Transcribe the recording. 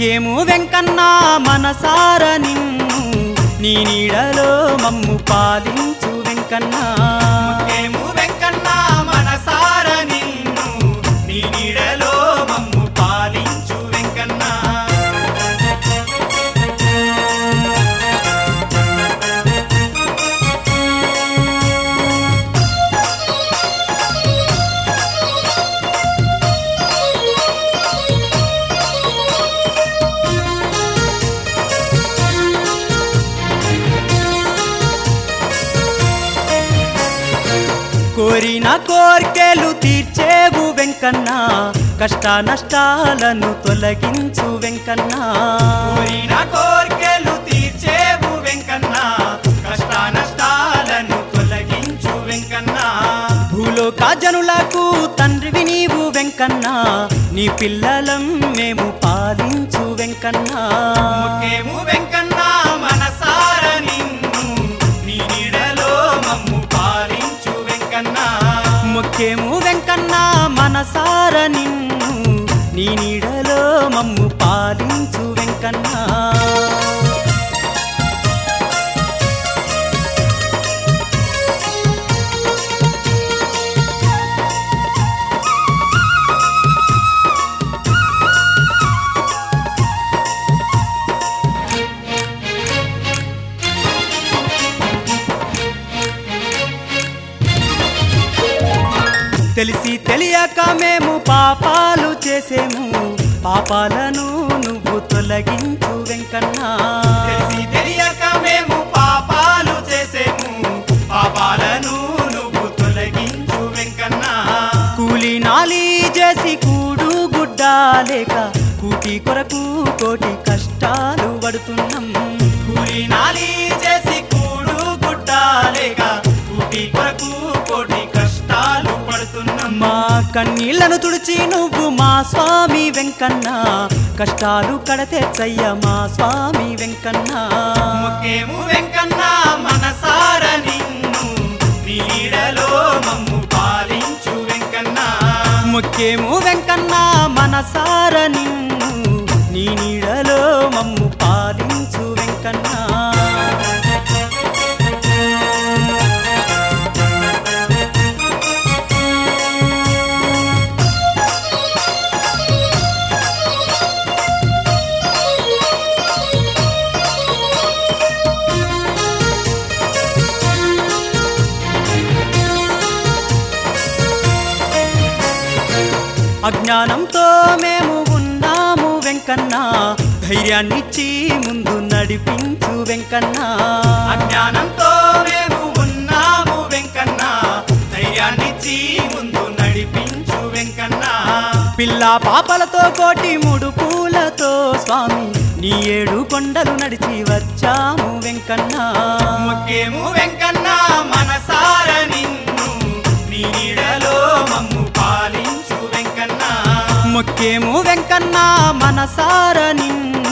మొక్కేము వెంకన్న మనసార నిన్ను నీ నీడలో మమ్ము పాలించు వెంకన్న మొక్కేము వెంకన్న మనసార నిన్ను నీ నీడలో మమ్ము పాలించు వెంకన్న కోరిన కోర్కెలు తీర్చేవు వెంకన్న కష్ట నష్టాలను తొలగించు వెంకన్న కోరిన కోర్కెలు తీర్చేవు వెంకన్న కష్ట నష్టాలను తొలగించు వెంకన్న భూలోక జనులకు తండ్రివి నీవు వెంకన్న నీ పిల్లలం మేము పాలించు వెంకన్న మొక్కేము వెంకన్న మనసార నిన్ను నీ నీడలో మమ్ము పాలించు వెంకన్న మొక్కేము వెంకన్న మనసార నిన్ను నీ నీడలో మమ్ము పాలించు వెంకన్న తెలిసి తెలియక మేము పాపాలు చేసేము పాపాలను నువ్వు తొలగించు వెంకన్నా తెలిసి తెలియక మేము పాపాలు చేసేము పాపాలను నువ్వు తొలగించు వెంకన్న కూలి నాలి చేసి కూడు గుడ్డ లేక కూటి కొరకు కోటి కష్టాలు పడుతున్నాం కూలి నాలి చేసి కూడు గుడ్డాలేక కూటి కొరకు కోటి కష్టాలు పడుతున్నాం మా కన్నీళ్లను తుడిచి నువ్వు మా స్వామి వెంకన్న కష్టాలు కడతెచ్చయ్య మా స్వామి వెంకన్న ముఖ్యము వెంకన్న మనసార నిన్ను నీడలో మమ్ము పాలించు వెంకన్న ముఖ్యము వెంకన్న మనసార నిన్ను నీ నీడలో మమ్ము పాలించు వెంకన్నా అజ్ఞానంతో మేము ఉన్నాము వెంకన్న ధైర్యాన్నిచ్చి ముందు నడిపించు వెంకన్న అజ్ఞానంతో మేము ఉన్నాము వెంకన్న ధైర్యాన్నిచ్చి ముందు నడిపించు వెంకన్న పిల్ల పాపలతో కోటి మూడు పూలతో స్వామి నీ ఏడు కొండలు నడిచి వచ్చాము వెంకన్న ముఖ్యము వెంకన్న మనసార నిన్ను నీ నీడలో మమ్ము పాలించు వెంకన్న మొక్కేము వెంకన్న మనసార నిన్ను